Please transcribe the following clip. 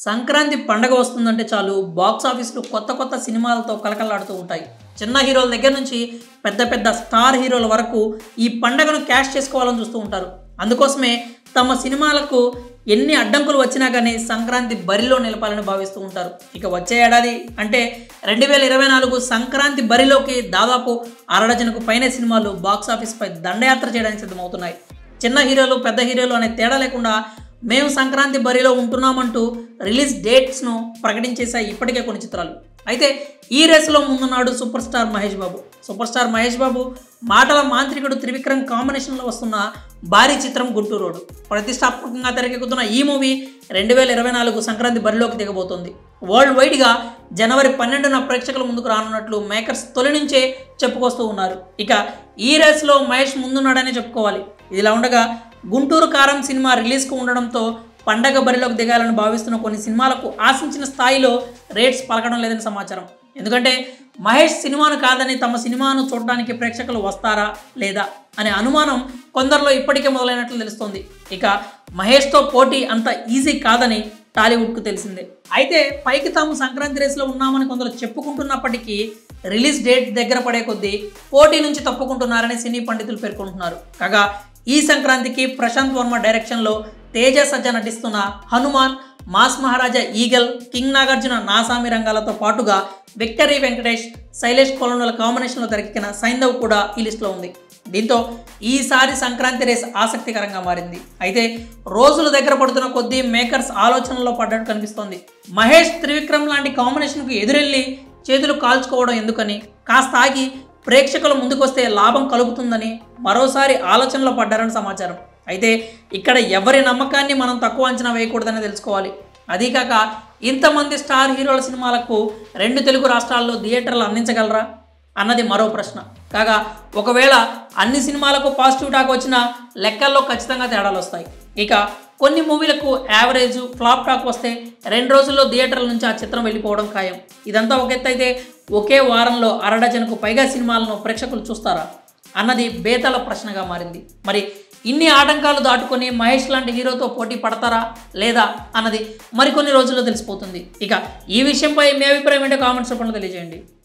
సంక్రాంతి పండగ వస్తుందంటే చాలు బాక్స్ ఆఫీస్లో కొత్త కొత్త సినిమాలతో కలకలాడుతూ ఉంటాయి చిన్న హీరోల దగ్గర నుంచి పెద్ద పెద్ద స్టార్ హీరోల వరకు ఈ పండగను క్యాష్ చేసుకోవాలని చూస్తూ ఉంటారు అందుకోసమే తమ సినిమాలకు ఎన్ని అడ్డంకులు వచ్చినా కానీ సంక్రాంతి బరిలో నిలపాలని భావిస్తూ ఉంటారు ఇక వచ్చే ఏడాది అంటే రెండు వేల ఇరవై నాలుగు సంక్రాంతి బరిలోకి దాదాపు అరడజనకు పైన సినిమాలు బాక్స్ ఆఫీస్పై దండయాత్ర చేయడానికి సిద్ధమవుతున్నాయి చిన్న హీరోలు పెద్ద హీరోలు అనే తేడా లేకుండా మేము సంక్రాంతి బరిలో ఉంటున్నామంటూ రిలీజ్ డేట్స్ను ప్రకటించేశాయి ఇప్పటికే కొన్ని చిత్రాలు అయితే ఈ రేసులో ముందున్నాడు superstar Mahesh Babu superstar Mahesh Babu మాటల మాంత్రికుడు త్రివిక్రమ్ కాంబినేషన్లో వస్తున్న భారీ చిత్రం గుంటూరు రోడ్ ప్రతిష్టాత్మకంగా తెరకెక్కుతున్న ఈ మూవీ రెండు వేల ఇరవై నాలుగు సంక్రాంతి బరిలోకి దిగబోతోంది వరల్డ్ వైడ్గా జనవరి పన్నెండున ప్రేక్షకుల ముందుకు రానున్నట్లు మేకర్స్ తొలి నుంచే చెప్పుకొస్తూ ఉన్నారు ఇక ఈ రేసులో మహేష్ ముందున్నాడనే చెప్పుకోవాలి ఇదిలా ఉండగా గుంటూరు కారం సినిమా రిలీజ్కు ఉండడంతో పండగ బరిలోకి దిగాలని భావిస్తున్న కొన్ని సినిమాలకు ఆశించిన స్థాయిలో రేట్స్ పలకడం లేదని సమాచారం ఎందుకంటే మహేష్ సినిమాను కాదని తమ సినిమాను చూడడానికి ప్రేక్షకులు వస్తారా లేదా అనే అనుమానం కొందరిలో ఇప్పటికే మొదలైనట్లు తెలుస్తోంది ఇక మహేష్తో పోటీ అంత ఈజీ కాదని టాలీవుడ్కు తెలిసిందే అయితే పైకి తాము సంక్రాంతి రేసులో ఉన్నామని కొందరు చెప్పుకుంటున్నప్పటికీ రిలీజ్ డేట్ దగ్గర పడే కొద్దీ పోటీ నుంచి తప్పుకుంటున్నారని సినీ పండితులు పేర్కొంటున్నారు కాగా ఈ సంక్రాంతికి ప్రశాంత్ వర్మ డైరెక్షన్లో తేజ సజ్జ నటిస్తున్న Hanuman mass Maharaja eagle king Nagarjuna Naa Saami రంగాలతో పాటుగా విక్టరీ వెంకటేష్ శైలేష్ కొలనుల కాంబినేషన్లో తెరకెక్కిన సైంధవ్ కూడా ఈ లిస్టులో ఉంది దీంతో ఈసారి సంక్రాంతి రేస్ ఆసక్తికరంగా మారింది అయితే రోజులు దగ్గర పడుతున్న కొద్దీ మేకర్స్ ఆలోచనలో పడ్డట్టు కనిపిస్తోంది మహేష్ త్రివిక్రమ్ లాంటి కాంబినేషన్కు ఎదురెళ్ళి చేతులు కాల్చుకోవడం ఎందుకని కాస్త ఆగి ప్రేక్షకుల ముందుకొస్తే లాభం కలుగుతుందని మరోసారి ఆలోచనలో పడ్డారని సమాచారం అయితే ఇక్కడ ఎవరి నమ్మకాన్ని మనం తక్కువ అంచనా వేయకూడదని తెలుసుకోవాలి అదీకాక ఇంతమంది స్టార్ హీరోల సినిమాలకు రెండు తెలుగు రాష్ట్రాల్లో థియేటర్లు అందించగలరా అన్నది మరో ప్రశ్న కాగా ఒకవేళ అన్ని సినిమాలకు పాజిటివ్ టాక్ వచ్చినా లెక్కల్లో ఖచ్చితంగా తేడాలు వస్తాయి ఇక కొన్ని మూవీలకు యావరేజ్ ఫ్లాప్ టాక్ వస్తే రెండు రోజుల్లో థియేటర్ల నుంచి ఆ చిత్రం వెళ్ళిపోవడం ఖాయం ఇదంతా ఒక ఎత్తు అయితే ఒకే వారంలో అరడజనకు పైగా సినిమాలను ప్రేక్షకులు చూస్తారా అన్నది బేతల ప్రశ్నగా మారింది మరి ఇన్ని ఆటంకాలు దాటుకొని మహేష్ లాంటి హీరోతో పోటీ పడతారా లేదా అన్నది మరికొన్ని రోజుల్లో తెలిసిపోతుంది ఇక ఈ విషయంపై మీ అభిప్రాయం ఏంటో కామెంట్స్ రూపంలో తెలియజేయండి